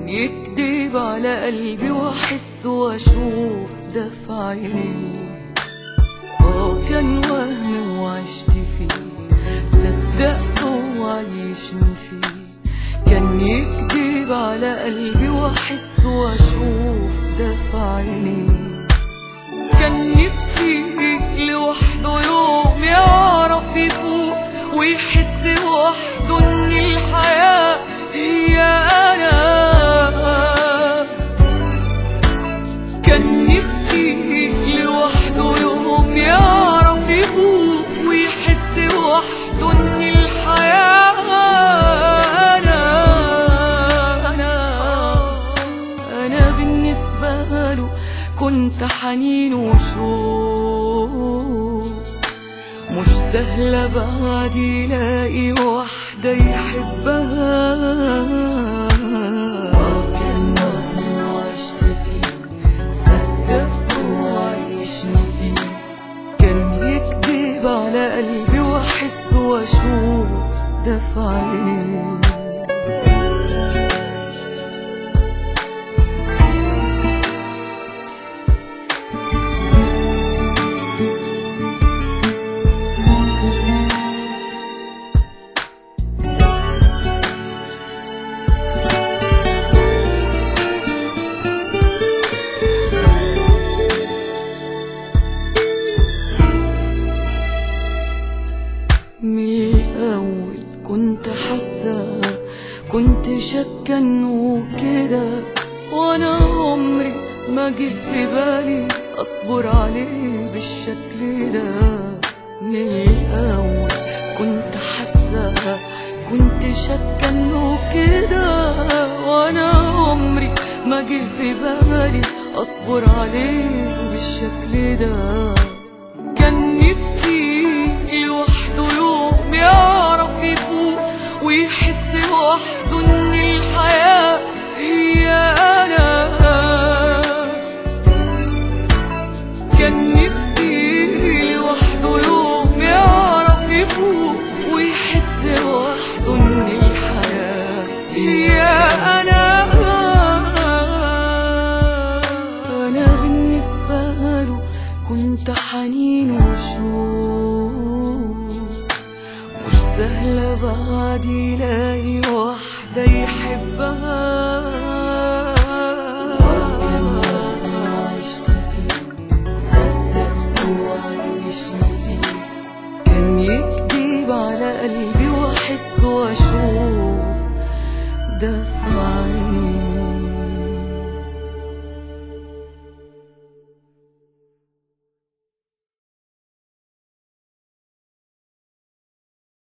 كان يكدب على قلبي واحس واشوف دفع عينيه اه كان وهم وعشت فيه صدقته وعيشني فيه كان يكدب على قلبي واحس واشوف دفع عينيه كان نفسي لوحده يوم يعرف يفوق ويحس وحده ان الحياة هي انا كان نفسي لوحده يوم يعرف يفوق ويحس وحده ان الحياة انا انا انا بالنسبة له كنت حنين وشوق مش سهلة بعد يلاقي واحدة يحبها كان وهم وعشت فيه صدقته وعيشني فيه كان يكدب على قلبي واحس واشوف دفع عينيه من الأول كنت حاسة كنت شاكة انه كده وانا عمري ما جه في بالي اصبر عليه بالشكل ده من الأول كنت حاسة كنت شاكة انه كده وانا عمري ما جه في بالي اصبر عليه بالشكل ده كان نفسي لوحده يوم يعرف يفوق ويحس وحده ان الحياة هي انا كان نفسي لوحده يوم يعرف يفوق ويحس وحده ان الحياة هي انا انا بالنسبة له كنت حنين وشوق مش سهلة بعد يلاقي واحدة يحبها عشت فيه صدقته وعيشني فيه كان يكدب على قلبي واحس واشوف دفع عيني